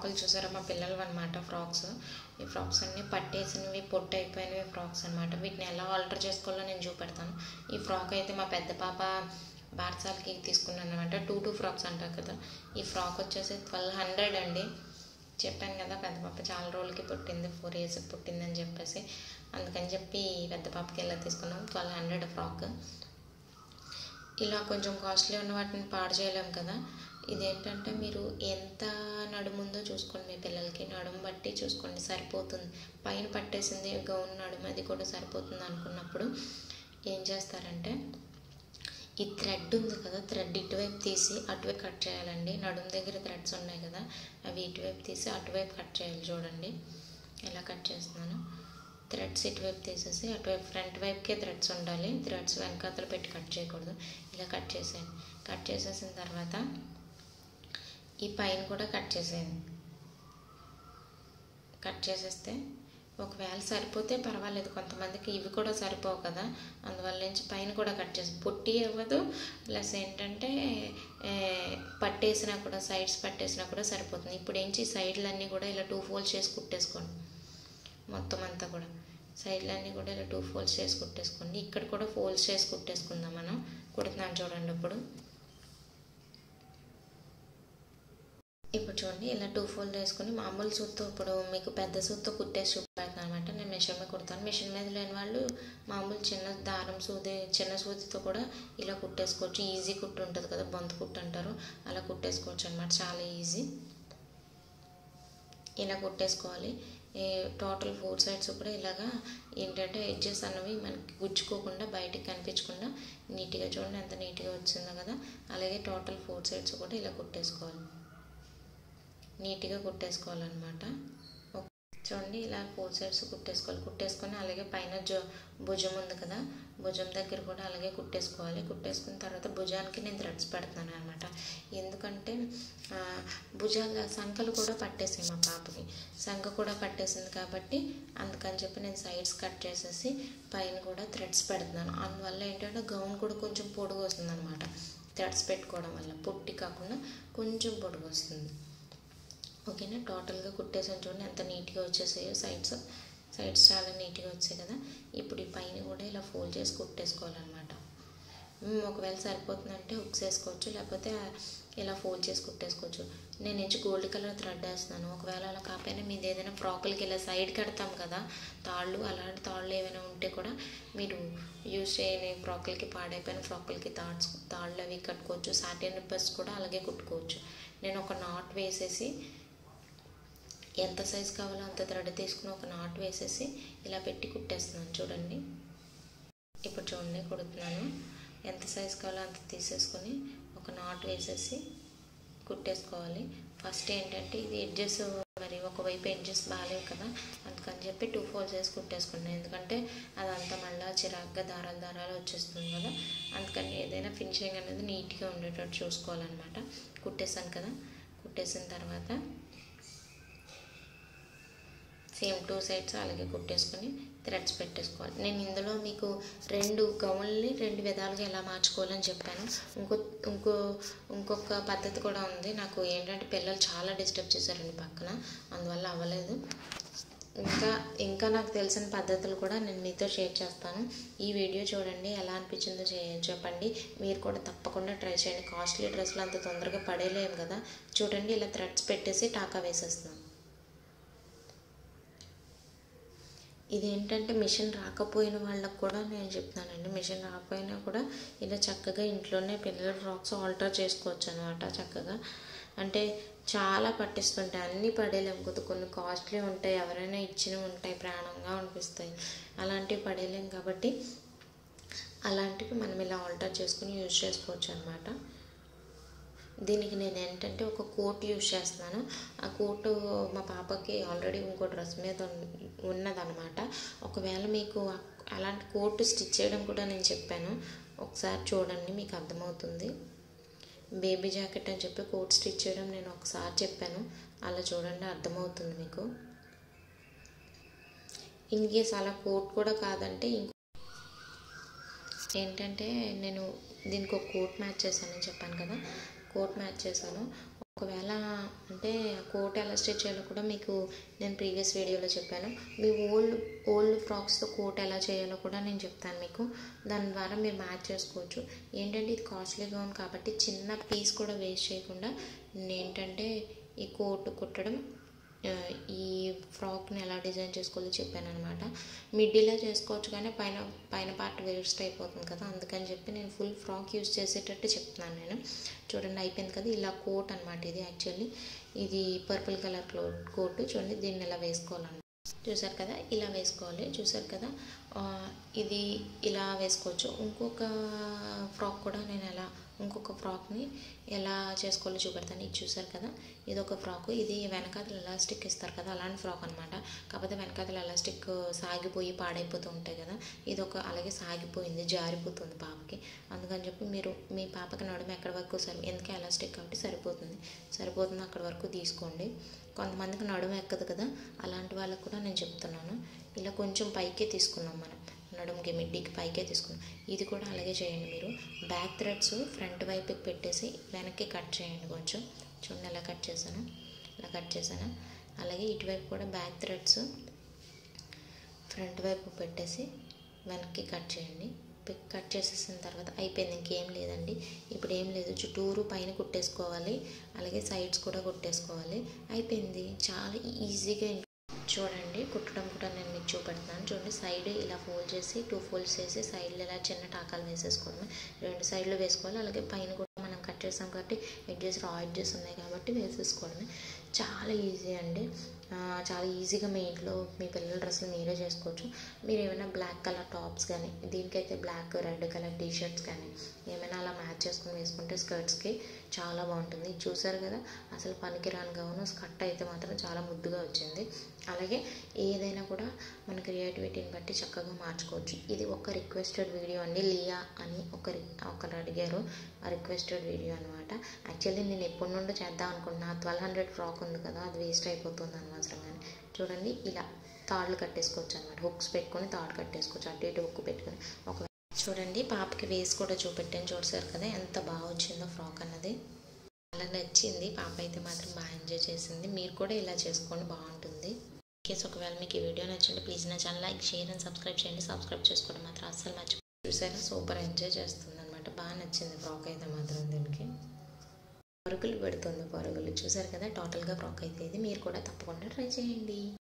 ఫ్రాకులు చూసారా మా పిల్లలు అనమాట ఫ్రాక్స్ ఈ ఫ్రాక్స్ అన్నీ పట్టేసినవి పొట్టు అయిపోయినవి ఫ్రాక్స్ అనమాట వీటిని ఎలా ఆల్టర్ చేసుకోవాలో నేను చూపెడతాను ఈ ఫ్రాక్ అయితే మా పెద్ద పాప బార్సాలకి తీసుకున్నాను అనమాట టూ టూ ఫ్రాక్స్ అంటారు కదా ఈ ఫ్రాక్ వచ్చేసి ట్వెల్వ్ హండ్రెడ్ అండి చెప్పాను కదా పెద్ద పాప చాలా రోజులకి పుట్టింది ఫోర్ ఇయర్స్కి పుట్టిందని చెప్పేసి అందుకని చెప్పి పెద్ద పాపకి ఎలా తీసుకున్నాం ట్వెల్వ్ హండ్రెడ్ ఫ్రాక్ ఇలా కొంచెం కాస్ట్లీ ఉన్న వాటిని పాడు చేయలేం కదా ఇదేంటంటే మీరు ఎంత నడుముందో చూసుకోండి మీ పిల్లలకి నడుము బట్టి చూసుకోండి సరిపోతుంది పైన పట్టేసింది గౌన్ నడుము అది కూడా సరిపోతుంది అనుకున్నప్పుడు ఏం చేస్తారంటే ఈ థ్రెడ్ ఉంది కదా థ్రెడ్ ఇటువైపు తీసి అటువైపు కట్ చేయాలండి నడుము దగ్గర థ్రెడ్స్ ఉన్నాయి కదా అవి ఇటువైపు తీసి అటువైపు కట్ చేయాలి చూడండి ఎలా కట్ చేస్తున్నాను థ్రెడ్స్ ఇటువైపు తీసేసి అటువైపు ఫ్రంట్ వైపుకే థ్రెడ్స్ ఉండాలి థ్రెడ్స్ వెనకాతలు పెట్టి కట్ చేయకూడదు ఇలా కట్ చేసేయండి కట్ చేసేసిన తర్వాత ఈ పైన కూడా కట్ చేసేయండి కట్ చేసేస్తే ఒకవేళ సరిపోతే పర్వాలేదు కొంతమందికి ఇవి కూడా సరిపోవు కదా అందువల్ల నుంచి పైన కూడా కట్ చేసి పొట్టి అవ్వదు ప్లస్ ఏంటంటే ఏ, పట్టేసినా కూడా సైడ్స్ పట్టేసినా కూడా సరిపోతుంది ఇప్పుడు ఏంచి సైడ్లన్నీ కూడా ఇలా టూ ఫోల్డ్స్ చేసి కుట్టేసుకోండి మొత్తం అంతా కూడా సైడ్లన్నీ కూడా ఇలా టూ ఫోల్డ్స్ చేసి కుట్టేసుకోండి ఇక్కడ కూడా ఫోల్డ్స్ చేసి కుట్టేసుకుందాం మనం కుడుతున్నాను చూడండి ఇప్పుడు ఇప్పుడు చూడండి ఇలా టూ ఫోల్డ్ వేసుకొని మామూలు సూత్తో ఇప్పుడు మీకు పెద్ద సూత్తో కుట్టేసి చూపెడతాను అనమాట నేను మిషన్ మీద కుడతాను మిషన్ మీద లేని వాళ్ళు మామూలు చిన్న దారం సూది చిన్న సూదితో కూడా ఇలా కుట్టేసుకోవచ్చు ఈజీ కుట్టు ఉంటుంది కదా బొంత కుట్టు అంటారు అలా కుట్టేసుకోవచ్చు అనమాట చాలా ఈజీ ఇలా కుట్టేసుకోవాలి ఈ టోటల్ ఫోర్ సైడ్స్ కూడా ఇలాగా ఏంటంటే ఎడ్జెస్ అన్నవి మనకి గుచ్చుకోకుండా బయటికి కనిపించకుండా నీట్గా చూడండి ఎంత నీట్గా వచ్చిందో కదా అలాగే టోటల్ ఫోర్ సైడ్స్ కూడా ఇలా కుట్టేసుకోవాలి నీట్గా కుట్టేసుకోవాలన్నమాట ఒక- చూడండి ఇలా ఫోర్ సైడ్స్ కుట్టేసుకోవాలి కుట్టేసుకొని అలాగే పైన జో భుజం ఉంది కదా భుజం దగ్గర కూడా అలాగే కుట్టేసుకోవాలి కుట్టేసుకున్న తర్వాత భుజానికి నేను థ్రెడ్స్ పెడతాను అనమాట ఎందుకంటే ఆ, భుజాల సంకలు కూడా పట్టేసాయి మా పాపకి సంక కూడా పట్టేసింది కాబట్టి అందుకని చెప్పి నేను సైడ్స్ కట్ చేసేసి పైన కూడా థ్రెడ్స్ పెడుతున్నాను అందువల్ల ఏంటంటే గౌన్ కూడా కొంచెం పొడుగు వస్తుంది అనమాట థ్రెడ్స్ పెట్టుకోవడం వల్ల పొట్టి కాకుండా కొంచెం పొడుగు వస్తుంది ఓకేనా టోటల్గా కుట్టేసాను చూడండి ఎంత నీట్గా వచ్చేసాయో సైడ్స్ సైడ్స్ చాలా నీట్గా వచ్చాయి కదా ఇప్పుడు ఈ పైన కూడా ఇలా ఫోల్డ్ చేసి కుట్టేసుకోవాలన్నమాట మ్మ్, ఒకవేళ సరిపోతుందంటే హుక్స్ వేసుకోవచ్చు లేకపోతే ఇలా ఫోల్డ్ చేసి కుట్టేసుకోవచ్చు నేను నుంచి గోల్డ్ కలర్ థ్రెడ్ వేస్తున్నాను ఒకవేళ అలా కాకపోయినా మీది ఏదైనా ఫ్రాకులకి ఇలా సైడ్ కడతాం కదా తాళ్ళు అలాంటి తాళ్ళు ఏమైనా ఉంటే కూడా మీరు యూజ్ చేయని ఫ్రాకులకి పాడైపోయిన ఫ్రాకులకి తాడ్స్ తాళ్ళు అవి కట్టుకోవచ్చు సాటిన్ రిబ్బర్స్ కూడా అలాగే కుట్టుకోవచ్చు నేను ఒక నాట్ వేసేసి ఎంత సైజ్ కావాలో అంత థ్రెడ్ తీసుకుని ఒక నాట్ వేసేసి ఇలా పెట్టి కుట్టేస్తున్నాను చూడండి ఇప్పుడు చూడండి కుడుతున్నాను ఎంత సైజ్ కావాలో అంత తీసేసుకొని ఒక నాట్ వేసేసి కుట్టేసుకోవాలి ఫస్ట్ ఏంటంటే ఇది ఎడ్జెస్ మరి ఒకవైపు ఎడ్జెస్ బాగాలేవు కదా అందుకని చెప్పి టూ ఫోల్డ్స్ వేసి కుట్టేసుకున్నాను ఎందుకంటే అదంతా మళ్ళీ చిరాగ్గా దారాలు దారాలు వచ్చేస్తుంది కదా అందుకని ఏదైనా ఫినిషింగ్ అనేది నీట్గా ఉండేటట్టు చూసుకోవాలన్నమాట కుట్టేసాను కదా కుట్టేసిన తర్వాత సేమ్ టూ సైడ్స్ అలాగే కుట్టేసుకొని థ్రెడ్స్ పెట్టేసుకోవాలి నేను ఇందులో మీకు రెండు గౌన్లని రెండు విధాలుగా ఎలా మార్చుకోవాలని చెప్పాను ఇంకో ఇంకో ఇంకొక పద్ధతి కూడా ఉంది నాకు ఏంటంటే పిల్లలు చాలా డిస్టర్బ్ చేశారండి పక్కన అందువల్ల అవ్వలేదు ఇంకా ఇంకా నాకు తెలిసిన పద్ధతులు కూడా నేను మీతో షేర్ చేస్తాను ఈ వీడియో చూడండి ఎలా అనిపించిందో చే చెప్పండి మీరు కూడా తప్పకుండా ట్రై చేయండి కాస్ట్లీ డ్రెస్సులు అంత తొందరగా పడేయలేము కదా చూడండి ఇలా థ్రెడ్స్ పెట్టేసి టాకా వేసేస్తున్నాం ఇదేంటంటే మిషన్ రాకపోయిన వాళ్ళకు కూడా నేను చెప్తానండి మిషన్ రాకపోయినా కూడా ఇలా చక్కగా ఇంట్లోనే పిల్లల ఫ్రాక్స్ ఆల్టర్ చేసుకోవచ్చు అనమాట చక్కగా అంటే చాలా పట్టిస్తుంటాయి అన్నీ పడేయలేము కొద్ది కొన్ని కాస్ట్లీ ఉంటాయి ఎవరైనా ఇచ్చినవి ఉంటాయి ప్రాణంగా అనిపిస్తాయి అలాంటివి పడేయలేం కాబట్టి అలాంటివి మనం ఇలా ఆల్టర్ చేసుకుని యూజ్ చేసుకోవచ్చు అనమాట దీనికి నేను ఏంటంటే ఒక కోట్ యూజ్ చేస్తున్నాను ఆ కోటు మా పాపకి ఆల్రెడీ ఇంకో డ్రెస్ మీద ఉన్- ఉన్నదనమాట ఒకవేళ మీకు ఆ- అలాంటి కోట్ స్టిచ్ చేయడం కూడా నేను చెప్పాను ఒకసారి చూడండి మీకు అర్థమవుతుంది బేబీ జాకెట్ అని చెప్పి కోట్ స్టిచ్ చేయడం నేను ఒకసారి చెప్పాను అలా చూడండి అర్థమవుతుంది మీకు ఇన్ కేస్ అలా కోట్ కూడా కాదంటే ఇంకో ఏంటంటే నేను దీనికి ఒక కోట్ మ్యాచ్ చేశానని చెప్పాను కదా కోట్ మ్యాచ్ చేశాను ఒక ఒకవేళ అంటే కోట్ ఎలా స్టిచ్ చేయాలో కూడా మీకు నేను ప్రీవియస్ వీడియోలో చెప్పాను మీ ఓల్డ్ ఓల్డ్ ఫ్రాక్స్తో కోట్ ఎలా చేయాలో కూడా నేను చెప్తాను మీకు దాని ద్వారా మీరు మ్యాచ్ చేసుకోవచ్చు ఏంటంటే ఇది కాస్ట్లీగా ఉంది కాబట్టి చిన్న పీస్ కూడా వేస్ట్ చేయకుండా నేను ఏంటంటే ఈ కోట్ కుట్టడం ఆ, ఈ ఫ్రాక్ని ఎలా డిజైన్ చేసుకోవాలో చెప్పాను అనమాట మిడ్డీలో చేసుకోవచ్చు కానీ పైన పైన పార్ట్ వేస్ట్ అయిపోతుంది కదా అందుకని చెప్పి నేను ఫుల్ ఫ్రాక్ యూజ్ చేసేటట్టు చెప్తున్నాను నేను చూడండి అయిపోయింది కదా ఇలా కోట్ అనమాట ఇది యాక్చువల్లీ ఇది పర్పుల్ కలర్ క్లో కోట్ చూడండి దీన్ని ఇలా వేసుకోవాలన్నమాట చూసారు కదా ఇలా వేసుకోవాలి చూసారు కదా ఆ, ఇది ఇలా వేసుకోవచ్చు ఇంకొక ఫ్రాక్ కూడా నేను ఎలా ఇంకొక ఫ్రాక్ని ఎలా చేసుకోవాలో చూపెడతాను ఇది చూసారు కదా ఇది ఒక ఫ్రాక్ ఇది వెనకాతలు ఎలాస్టిక్ ఇస్తారు కదా అలాంటి ఫ్రాక్ అనమాట కాకపోతే వెనకాతలు ఎలాస్టిక్ సాగిపోయి పాడైపోతూ ఉంటాయి కదా ఇది ఒక అలాగే సాగిపోయింది జారిపోతుంది పాపకి అందుకని చెప్పి మీరు మీ పాపకి నడుము ఎక్కడి వరకు సరి ఎందుకే ఎలాస్టిక్ కాబట్టి సరిపోతుంది సరిపోతుంది అక్కడి వరకు తీసుకోండి కొంతమందికి నడుము ఎక్కదు కదా అలాంటి వాళ్ళకి కూడా నేను చెప్తున్నాను ఇలా కొంచెం పైకే తీసుకున్నాం మనం నడుముకి మిడ్డీకి పైకే తీసుకున్నాం ఇది కూడా అలాగే చేయండి మీరు బ్యాక్ థ్రెడ్స్ ఫ్రంట్ వైపుకి పెట్టేసి వెనక్కి కట్ చేయండి కొంచెం చూడండి ఎలా కట్ చేశాను ఇలా కట్ చేశాను అలాగే ఇటువైపు కూడా బ్యాక్ థ్రెడ్స్ ఫ్రంట్ వైపు పెట్టేసి వెనక్కి కట్ చేయండి పిక్ కట్ చేసేసిన తర్వాత అయిపోయింది ఇంకేం లేదండి ఇప్పుడు ఏం లేదు చుట్టూరు పైన కుట్టేసుకోవాలి అలాగే సైడ్స్ కూడా కుట్టేసుకోవాలి అయిపోయింది చాలా ఈజీగా చూడండి కుట్టడం కూడా నేను మీకు చూపెడుతున్నాను చూడండి సైడ్ ఇలా ఫోల్డ్ చేసి టూ ఫోల్డ్స్ చేసి సైడ్లో ఇలా చిన్న టాకాలు వేసేసుకోవడమే రెండు సైడ్లు వేసుకోవాలి అలాగే పైన కూడా మనం కట్ చేసాం కాబట్టి ఎడ్జెస్ రా ఎడ్జెస్ ఉన్నాయి కాబట్టి వేసేసుకోవడమే చాలా ఈజీ అండి ఆ, చాలా ఈజీగా మీ ఇంట్లో మీ పిల్లల డ్రెస్సులు మీరే చేసుకోవచ్చు మీరు ఏమైనా బ్లాక్ కలర్ టాప్స్ కానీ దీనికైతే black red colour T shirts కానీ ఏమైనా అలా మ్యాచ్ చేసుకుని వేసుకుంటే స్కర్ట్స్కి చాలా బాగుంటుంది ఇది చూసారు కదా అసలు పనికిరాని గౌను స్కర్ట్ అయితే మాత్రం చాలా ముద్దుగా వచ్చింది అలాగే ఏదైనా కూడా మన క్రియేటివిటీని బట్టి చక్కగా మార్చుకోవచ్చు ఇది ఒక రిక్వెస్టెడ్ వీడియో అండి లియా అని ఒక రి- ఒకరు అడిగారు ఆ రిక్వెస్టెడ్ వీడియో అనమాట యాక్చువల్లీ నేను ఎప్పటి నుండో చేద్దాం అనుకున్నా ట్వెల్వ్ హండ్రెడ్ ఫ్రాక్ ఉంది కదా అది వేస్ట్ అయిపోతుంది అనవసరంగానే చూడండి ఇలా తాళ్ళు కట్టేసుకోవచ్చు అనమాట హుక్స్ పెట్టుకొని తాడు కట్టేసుకోవచ్చు అటు ఇటు హుక్ పెట్టుకొని ఒక చూడండి పాపకి వేసి కూడా చూపెట్టాను చూసారు కదా ఎంత బాగా వచ్చిందో ఫ్రాక్ అన్నది చాలా నచ్చింది పాప అయితే మాత్రం బాగా ఎంజాయ్ చేసింది మీరు కూడా ఇలా చేసుకోండి బాగుంటుంది కేసు ఒకవేళ మీకు ఈ వీడియో నచ్చింటే ప్లీజ్ నా channel like share and subscribe చేయండి సబ్స్క్రైబ్ చేసుకోవడం మాత్రం అస్సలు మర్చిపో చూసారా సూపర్ ఎంజాయ్ చేస్తుంది అనమాట బాగా నచ్చింది ఫ్రాక్ అయితే మాత్రం దీనికి పరుగులు పెడుతుంది పరుగులు చూసారు కదా టోటల్గా ఫ్రాక్ అయితే ఇది మీరు కూడా తప్పకుండా ట్రై చేయండి